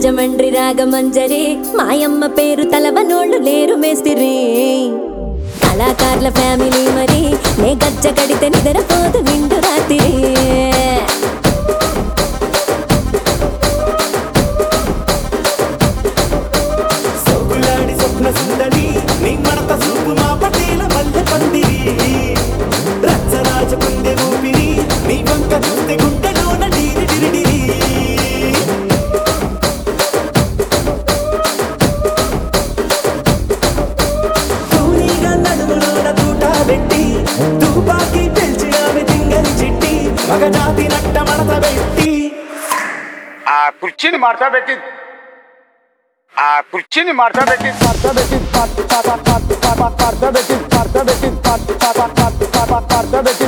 రాజమండ్రి రాగమంజరి మాయమ్మ పేరు తలవనోళ్ళు లేరు మేస్తిరి కళాకారుల ఫ్యామిలీ మరి నే గజ్జ కడితే నిద్రపోదు నిండు రాత్రి సొగులాడి స్వప్న సుందరి నీ మడత సూపు మా పటేల మల్లె పందిరి రచ్చరాజ కుందె ఊపిరి నీ వంక చూస్తే గుండెలోన డీరి డిరి డిరి తూనీగా నడుములోన తూట పెట్టి తుపాకి పిలిచి ఆమె తింగరి చిట్టి మగ జాతి నట్ట మడత పెట్టి ఆ కుర్చీని మార్చా పెట్టి ఆ కుర్చీని మార్చా పెట్టి మార్చా పెట్టి మార్చా పెట్టి మార్చా పెట్టి మార్చా పెట్టి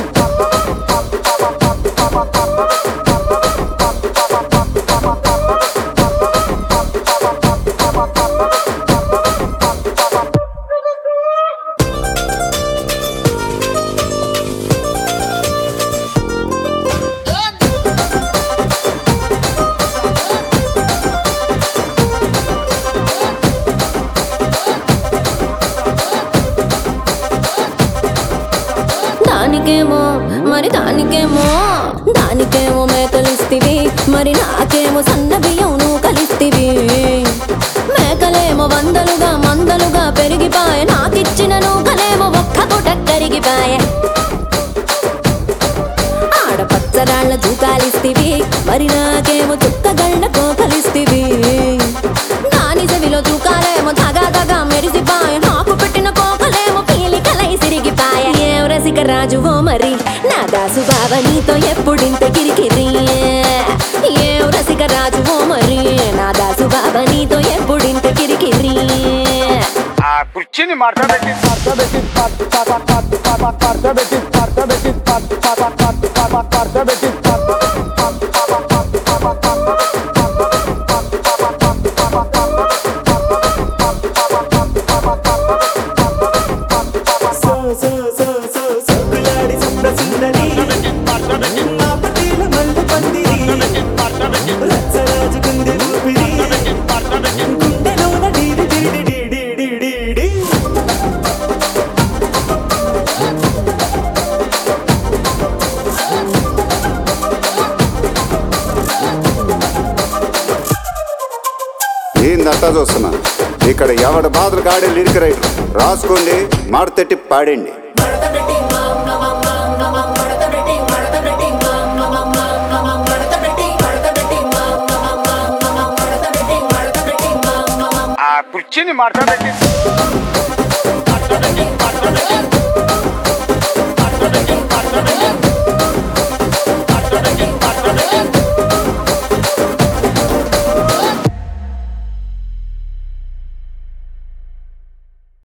దానికేమో మరి దానికేమో దానికేమో మేకలిస్తివి మరి నాకేమో సన్న బియ్యం నువ్వు కలిస్తివి మేకలేమో వందలుగా మందలుగా పెరిగిపాయ నాకిచ్చిన నూకలేమో ఒక్క పూట కరిగిపాయ ఆడపచ్చరాళ్ళ దూకాలిస్తివి మరి నాకేమో చుక్కగళ్ళ కోకలిస్తివి దాని చెవిలో దూకాలేమో దగా దగా మెరిసిపాయ నాకు పెట్టిన కోకలేమో పీలికలై సిరిగిపాయ ఏం రసిక రాజువో మరి నా దాసు బావ నీతో ఎప్పుడింత కిరికిరి ఏం రసిక రాజువో మరి నా దాసు బావ నీతో ఎప్పుడింత కిరికిరి ఆ కుర్చీని మార్చా పెట్టి మార్చా పెట్టి మార్చా పెట్టి మార్చా పెట్టి మార్చా పెట్టి సో సో సో సో సొగులాడి స్వప్న సుందరి మా పటేల మల్లె పందిరి రచ్చరాజ కుందె ఊపిరి గుండెలోన డీడి డీడి డీడి డీడి డీ ఏందంతా చూస్తున్నా ఇక్కడ ఎవడ బాధలు కాడే లిరిక్ రైటర్ రాసుకోండి మాడతెట్టి పాడండి ఆ కుర్చీని మార్చా పెట్టి మార్చా పెట్టి మార్చా పెట్టి